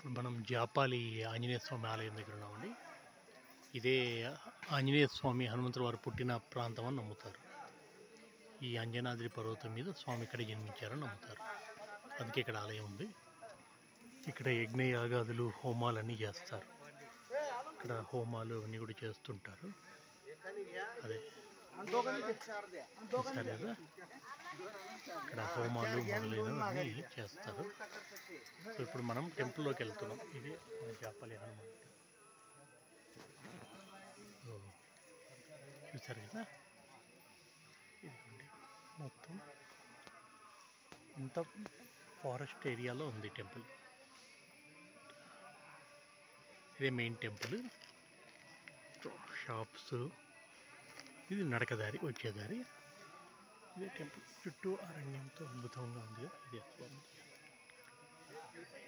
ఇప్పుడు మనం జాపాలి ఆంజనేయ స్వామి ఆలయం దగ్గర ఉన్నామండి ఇదే ఆంజనేయ స్వామి హనుమంతుడు వారు పుట్టిన ప్రాంతం అని నమ్ముతారు ఈ అంజనాద్రి పర్వతం మీద స్వామి ఇక్కడ జన్మించారని నమ్ముతారు అందుకే ఇక్కడ ఆలయం ఉంది ఇక్కడ యజ్ఞ యాగాదులు హోమాలన్నీ చేస్తారు ఇక్కడ హోమాలు అవన్నీ కూడా చేస్తుంటారు అదే చూసారు కదా ఇక్కడ హోమాలు మొదలైనవన్నీ చేస్తారు సో ఇప్పుడు మనం టెంపుల్లోకి వెళ్తున్నాం ఇది మన జాపలి హనుమాన్ సో, చూసారు కదా ఇదిగోండి మొత్తం ఇంత ఫారెస్ట్ ఏరియాలో ఉంది టెంపుల్ ఇదే మెయిన్ టెంపుల్ షాప్స్ ఇది నడకదారి వచ్చేదారి ఇదే టెంపుల్ చుట్టూ అరణ్యంతో అద్భుతంగా ఉంది ఇది